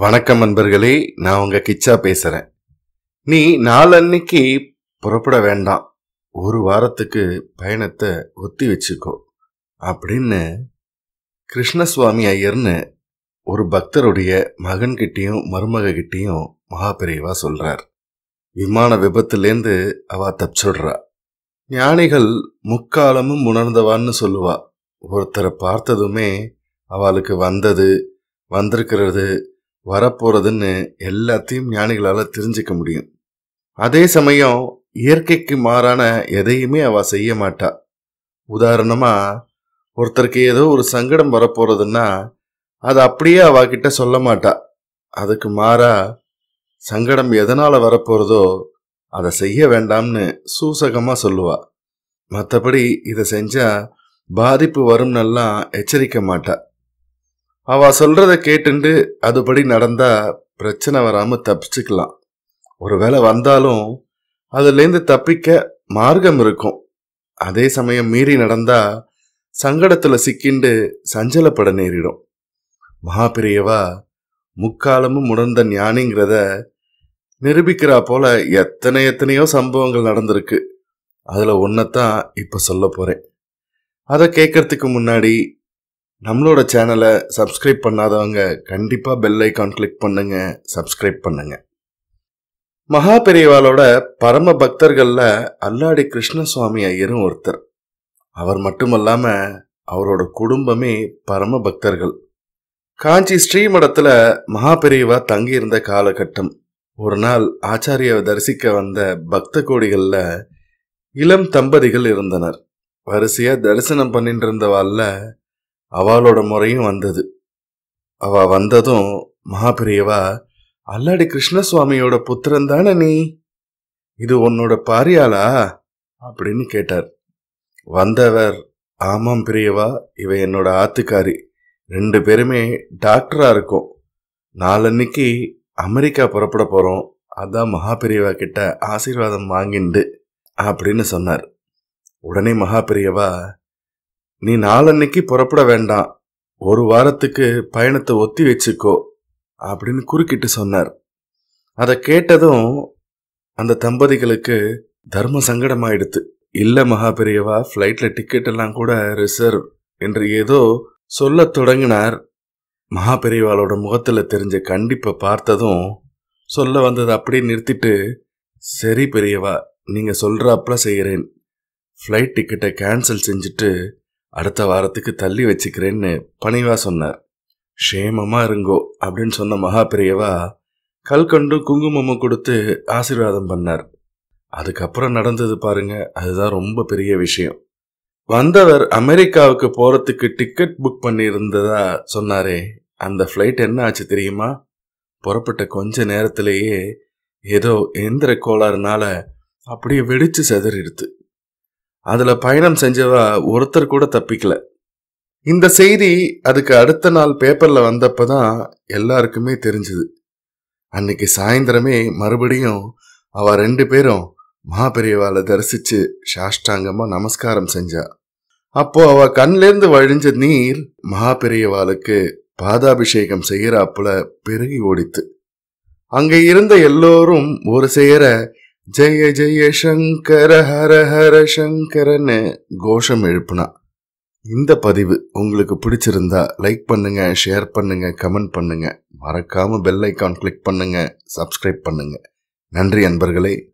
வணக்கம் நண்பர்களே நான் உங்க கிச்சா பேசுறேன் நீ நாளன்னைக்கு புறப்பட வேண்டாம் ஒரு வாரத்துக்கு பயணத்தை ஒத்தி வச்சுக்கோ அப்படின்னு கிருஷ்ணசுவாமி ஐயர்னு ஒரு பக்தருடைய மகன்கிட்டயும் மருமக கிட்டயும் மகாபெரியவா சொல்றார் விமான விபத்துலேருந்து அவ தப்பிச்சுடுறா ஞானிகள் முக்காலமும் உணர்ந்தவான்னு சொல்லுவா ஒருத்தரை பார்த்ததுமே அவளுக்கு வந்தது வந்திருக்கிறது வரப்போறதுன்னு எல்லாத்தையும் ஞானிகளால தெரிஞ்சுக்க முடியும் அதே சமயம் இயற்கைக்கு மாறான எதையுமே அவ செய்ய மாட்டா உதாரணமா ஒருத்தருக்கு ஏதோ ஒரு சங்கடம் வரப்போறதுன்னா அது அப்படியே அவகிட்ட சொல்ல மாட்டா அதுக்கு மாறா சங்கடம் எதனால வரப்போறதோ அதை செய்ய வேண்டாம்னு சூசகமா சொல்லுவா மற்றபடி இதை செஞ்சா பாதிப்பு வரும்னெல்லாம் எச்சரிக்க மாட்டா அவ சொல்றத கேட்டுண்டு அதுபடி நடந்தா பிரச்சனை வராம தப்பிச்சுக்கலாம் ஒருவேளை வந்தாலும் அதுலேருந்து தப்பிக்க மார்க்கம் இருக்கும் அதே சமயம் மீறி நடந்தா சங்கடத்துல சிக்கிண்டு சஞ்சலப்பட நேரிடும் மகாபிரியவா முக்காலமும் உணர்ந்த ஞானிங்கிறத நிரூபிக்கிறா போல எத்தனை எத்தனையோ சம்பவங்கள் நடந்திருக்கு அதுல ஒன்னத்தான் இப்ப சொல்ல போறேன் அதை கேட்கறதுக்கு முன்னாடி நம்மளோட சேனலை சப்ஸ்கிரைப் பண்ணாதவங்க கண்டிப்பா பெல் ஐக்கான் கிளிக் பண்ணுங்க சப்ஸ்கிரைப் பண்ணுங்க மகா பெரியவாளோட பரம பக்தர்கள்ல அல்லாடி கிருஷ்ணசுவாமி ஐயரும் ஒருத்தர் அவர் மட்டுமல்லாம அவரோட குடும்பமே பரம பக்தர்கள் காஞ்சி ஸ்ரீமடத்துல மகா பெரியவா தங்கியிருந்த காலகட்டம் ஒரு நாள் ஆச்சாரியாவை தரிசிக்க வந்த பக்த கோடிகள்ல இளம் தம்பதிகள் இருந்தனர் வரிசையா தரிசனம் பண்ணிட்டு இருந்தவாள்ல அவளோட முறையும் வந்தது அவ வந்ததும் மகாபிரியவா அல்லாடி கிருஷ்ணசுவாமியோட புத்திரன் தானே நீ இது உன்னோட பாரியாளா அப்படின்னு கேட்டார் வந்தவர் ஆமாம் பிரியவா இவ என்னோட ஆத்துக்காரி ரெண்டு பேருமே டாக்டரா இருக்கோம் நாளன்னைக்கு அமெரிக்கா புறப்பட போறோம் அதான் மகாபிரியவா கிட்ட ஆசீர்வாதம் வாங்கிண்டு அப்படின்னு சொன்னார் உடனே மகாபிரியவா நீ நாளன்னைக்கு புறப்பட வேண்டாம் ஒரு வாரத்துக்கு பயணத்தை ஒத்தி வச்சுக்கோ அப்படின்னு குறுக்கிட்டு சொன்னார் அதை கேட்டதும் அந்த தம்பதிகளுக்கு தர்ம சங்கடமாயிடுத்து இல்ல மகாபெரியவா ஃப்ளைட்ல டிக்கெட் எல்லாம் கூட ரிசர்வ் என்று ஏதோ சொல்லத் தொடங்கினார் மகாபெரியவாளோட முகத்துல தெரிஞ்ச கண்டிப்பை பார்த்ததும் சொல்ல வந்ததை அப்படியே நிறுத்திட்டு சரி பெரியவா நீங்க சொல்றாப்புல செய்யறேன் ஃப்ளைட் டிக்கெட்டை கேன்சல் செஞ்சுட்டு அடுத்த வாரத்துக்கு தள்ளி வச்சுக்கிறேன்னு பணிவா சொன்னார் க்ஷேமமா இருங்கோ அப்படின்னு சொன்ன மகா பெரியவா கல்கண்டு குங்குமமும் கொடுத்து ஆசீர்வாதம் பண்ணார் அதுக்கப்புறம் நடந்தது பாருங்க அதுதான் ரொம்ப பெரிய விஷயம் வந்தவர் அமெரிக்காவுக்கு போறதுக்கு டிக்கெட் புக் பண்ணி இருந்ததா சொன்னாரே அந்த ஃப்ளைட் என்ன ஆச்சு தெரியுமா புறப்பட்ட கொஞ்ச நேரத்திலேயே ஏதோ எந்திர கோளாறுனால அப்படியே வெடிச்சு செதறிடுது அதுல பயணம் செஞ்சவா ஒருத்தர் கூட தப்பிக்கல இந்த செய்தி அதுக்கு அடுத்த நாள் பேப்பர்ல வந்தப்பதான் எல்லாருக்குமே தெரிஞ்சது அன்னைக்கு சாயந்தரமே மறுபடியும் அவ ரெண்டு பேரும் மகாபெரியவாளை தரிசிச்சு சாஷ்டாங்கமா நமஸ்காரம் செஞ்சா அப்போ அவ கண்லேருந்து வழிஞ்ச நீர் மகாபெரியவாளுக்கு பாதாபிஷேகம் செய்யறாப்புல பெருகி ஓடித்து அங்க இருந்த எல்லோரும் ஒரு சேர ஜெய ஜெய சங்கர ஹர ஹர சங்கரன்னு கோஷம் எழுப்புனா இந்த பதிவு உங்களுக்கு பிடிச்சிருந்தா லைக் பண்ணுங்க ஷேர் பண்ணுங்க கமெண்ட் பண்ணுங்க மறக்காம பெல் ஐக்கான் கிளிக் பண்ணுங்க சப்ஸ்கிரைப் பண்ணுங்க நன்றி அன்பர்களே